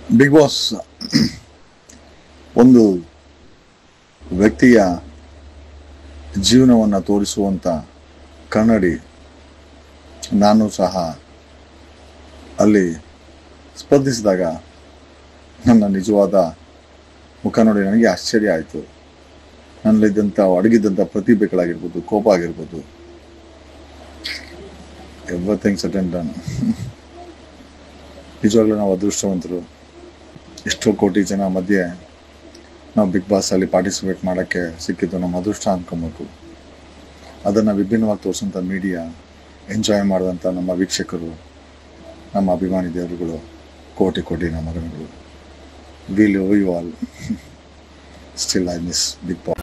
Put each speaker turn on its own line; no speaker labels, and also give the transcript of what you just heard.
big boss ಒಂದು ವ್ಯಕ್ತಿಯ ಜೀವನವನ್ನು ತೋರಿಸುವಂಥ ಕನ್ನಡಿ ನಾನು ಸಹ ಅಲ್ಲಿ ಸ್ಪರ್ಧಿಸಿದಾಗ ನನ್ನ ನಿಜವಾದ ಮುಖ ನೋಡಿ ನನಗೆ ಆಶ್ಚರ್ಯ ಆಯಿತು ನನ್ನಲ್ಲಿದ್ದಂಥ ಅಡಗಿದ್ದಂಥ ಪ್ರತಿಭೆಗಳಾಗಿರ್ಬೋದು ಕೋಪ ಆಗಿರ್ಬೋದು ಎವ್ರಿಥಿಂಗ್ ಸಟ್ ಅಂಡ್ ಡನ್ ನಿಜವಾಗ್ಲೂ ನಾವು ಅದೃಷ್ಟವಂತರು ಎಷ್ಟೋ ಕೋಟಿ ಜನ ಮಧ್ಯೆ ನಾವು ಬಿಗ್ ಬಾಸಲ್ಲಿ ಪಾರ್ಟಿಸಿಪೇಟ್ ಮಾಡೋಕ್ಕೆ ಸಿಕ್ಕಿದ್ದು ನಮ್ಮ ಅದೃಷ್ಟ ಅನ್ಕೊಬೇಕು ಅದನ್ನು ವಿಭಿನ್ನವಾಗಿ ತೋರಿಸೋಂಥ ಮೀಡಿಯಾ ಎಂಜಾಯ್ ಮಾಡಿದಂಥ ನಮ್ಮ ವೀಕ್ಷಕರು ನಮ್ಮ ಅಭಿಮಾನಿ ದೇವರುಗಳು ಕೋಟಿ ಕೋಟಿ ನಮ್ಮ ಮಗನುಗಳು we love you all still I miss Bigg boss